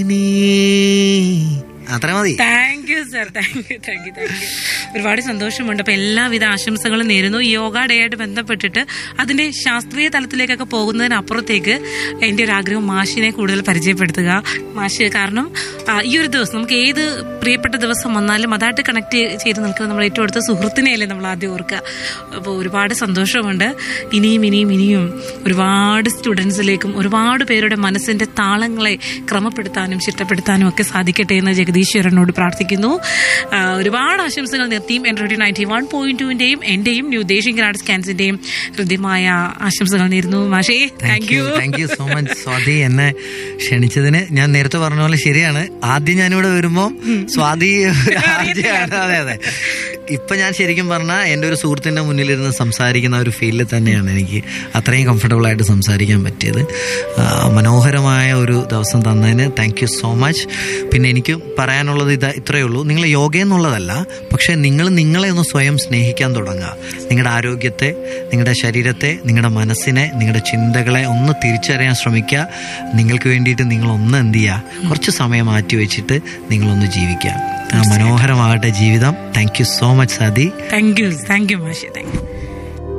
നീ അത്ര മതി thank you sir thank you thank you thank you ഒരുപാട് സന്തോഷമുണ്ട് അപ്പൊ എല്ലാവിധ ആശംസകളും നേരുന്നു ഈ യോഗ ഡേ ആയിട്ട് ബന്ധപ്പെട്ടിട്ട് അതിന്റെ ശാസ്ത്രീയ തലത്തിലേക്കൊക്കെ പോകുന്നതിനപ്പുറത്തേക്ക് എന്റെ ഒരു ആഗ്രഹം മാഷിനെ കൂടുതൽ പരിചയപ്പെടുത്തുക മാഷ് കാരണം ആ, ഈ ഒരു ദിവസം നമുക്ക് ഏത് പ്രിയപ്പെട്ട ദിവസം വന്നാലും അതായിട്ട് കണക്ട് ചെയ്ത് നിൽക്കുന്ന നമ്മൾ ഏറ്റവും അടുത്ത സുഹൃത്തിനെയല്ലേ നമ്മൾ ആദ്യം ഓർക്കുക അപ്പോൾ ഒരുപാട് സന്തോഷമുണ്ട് ഇനിയും ഇനിയും ഇനിയും ഒരുപാട് സ്റ്റുഡൻസിലേക്കും ഒരുപാട് പേരുടെ മനസ്സിന്റെ താളങ്ങളെ ക്രമപ്പെടുത്താനും ചിട്ടപ്പെടുത്താനും ഒക്കെ സാധിക്കട്ടെ എന്ന് ജഗദീശ്വരനോട് പ്രാർത്ഥിക്കുന്നു ആ, ഒരുപാട് ആശംസകൾ നിർത്തിയും എൻ റേഡിയോ നയൻറ്റി വൺ പോയിന്റ് ടുവിന്റെയും എന്റെയും ന്യൂ ദേശിംഗ് ഗ്രാഡ് സ്കാൻസിന്റെയും ഹൃദ്യമായ ആശംസകൾ നേരുന്നു മാഷേ thank you thank you so much Swathi എന്നെ ക്ഷണിച്ചതിന് ഞാൻ നേരത്തെ പറഞ്ഞ പോലെ ശരിയാണ് ആദ്യം ഞാനിവിടെ വരുമ്പോ സ്വാതി ആദ്യമാണ് അതെ അതെ ഇപ്പൊ ഞാൻ ശരിക്കും പറഞ്ഞാൽ എൻ്റെ ഒരു സുഹൃത്തിന്റെ മുന്നിലിരുന്ന് സംസാരിക്കുന്ന ഒരു ഫീലിൽ തന്നെയാണ് എനിക്ക് അത്രയും കംഫർട്ടബിൾ ആയിട്ട് സംസാരിക്കാൻ പറ്റിയത് ആ, മനോഹരമായ ഒരു ദിവസം തന്നതിന് താങ്ക് യു സോ മച്ച് പിന്നെ എനിക്ക് പറയാനുള്ളത് ഇത് ഇത്രയേ ഉള്ളൂ നിങ്ങൾ യോഗ എന്നുള്ളതല്ല പക്ഷെ നിങ്ങൾ നിങ്ങളെ ഒന്ന് സ്വയം സ്നേഹിക്കാൻ തുടങ്ങുക നിങ്ങളുടെ ആരോഗ്യത്തെ നിങ്ങളുടെ ശരീരത്തെ നിങ്ങളുടെ മനസ്സിനെ നിങ്ങളുടെ ചിന്തകളെ ഒന്ന് തിരിച്ചറിയാൻ ശ്രമിക്കുക നിങ്ങൾക്ക് വേണ്ടിയിട്ട് നിങ്ങൾ ഒന്ന് എന്ത് ചെയ്യുക കുറച്ച് സമയം മാറ്റി വെച്ചിട്ട് നിങ്ങളൊന്ന് ജീവിക്കുക ആ മനോഹരമാകട്ടെ ജീവിതം താങ്ക് യു സോ മച്ച് സാദി താങ്ക് യു താങ്ക് യു മാഷേ താങ്ക് യു